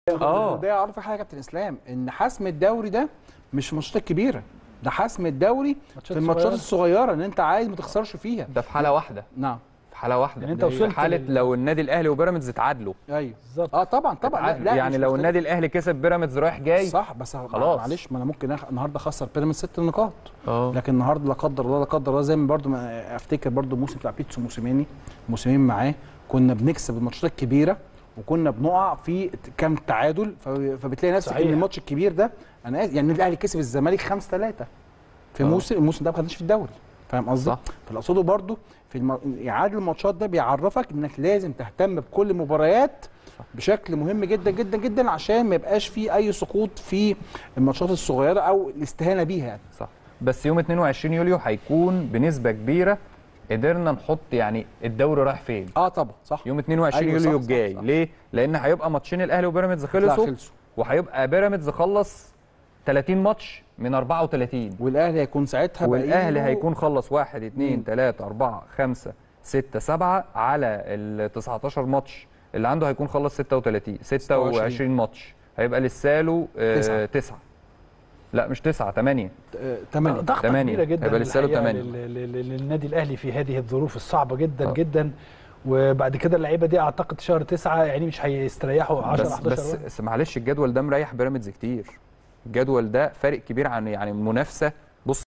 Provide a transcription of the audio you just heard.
اه وده يعرف حاجه يا كابتن اسلام ان حسم الدوري ده مش في الماتشات الكبيره ده حسم الدوري ماتشات في الماتشات صغيرة. الصغيره ان انت عايز ما تخسرش فيها ده في حاله واحده نعم في حاله واحده يعني انت ده في وصلت حاله لل- لو النادي الاهلي وبيراميدز اتعادلوا ايوه بالظبط اه طبعا طبعا لا, اتعادلوا. لا يعني مش لو مختلف. النادي الاهلي كسب بيراميدز رايح جاي صح بس خلاص. معلش ما انا ممكن أخ... النهارده اخسر بيراميدز ست نقاط اه لكن النهارده لا قدر الله لا قدر الله زي ما برضو ما افتكر برضو الموسم بتاع بيتسو موسيماني موسمين معاه كنا بنكسب الماتشات الكبيره وكنا بنقع في كام تعادل ف- فبتلاقي نفسك صحيح. ان الماتش الكبير ده انا آسف، يعني الاهلي كسب الزمالك 5 3 في آه. موسم الموسم ده ما خدناش في الدوري فاهم قصدي؟ صح. فاللي اقصده برضو في الم... اعاده الماتشات ده بيعرفك انك لازم تهتم بكل المباريات بشكل مهم جدا جدا جدا عشان ما يبقاش في اي سقوط في الماتشات الصغيره او الاستهانه بيها يعني. صح بس يوم 22 يوليو هيكون بنسبه كبيره قدرنا نحط يعني الدوري رايح فين اه طبعا صح يوم 22 أيوة، يوليو صح، صح، الجاي صح. ليه لان هيبقى ماتشين الاهلي وبيراميدز لا خلصوا خلصوا وهيبقى بيراميدز خلص 30 ماتش من 34 والاهلي هيكون ساعتها والاهلي بقيله- هيكون خلص 1 2 مم. 3 4 5 6 7 على ال 19 ماتش اللي عنده هيكون خلص 36 26 ماتش هيبقى لسه له تسعة. 9 لا مش 9 8 آه، تمانية ضغطه تمانية. كبيره جدا هيبقى لسه له الحقيقة تمانية. لل- لل- للنادي الاهلي في هذه الظروف الصعبه جدا آه. جدا وبعد كده اللعيبه دي اعتقد شهر تسعة يعني مش هيستريحوا 10 بس 11 بس واحد. بس معلش الجدول ده مريح بيراميدز كتير الجدول ده فارق كبير عن يعني المنافسه بص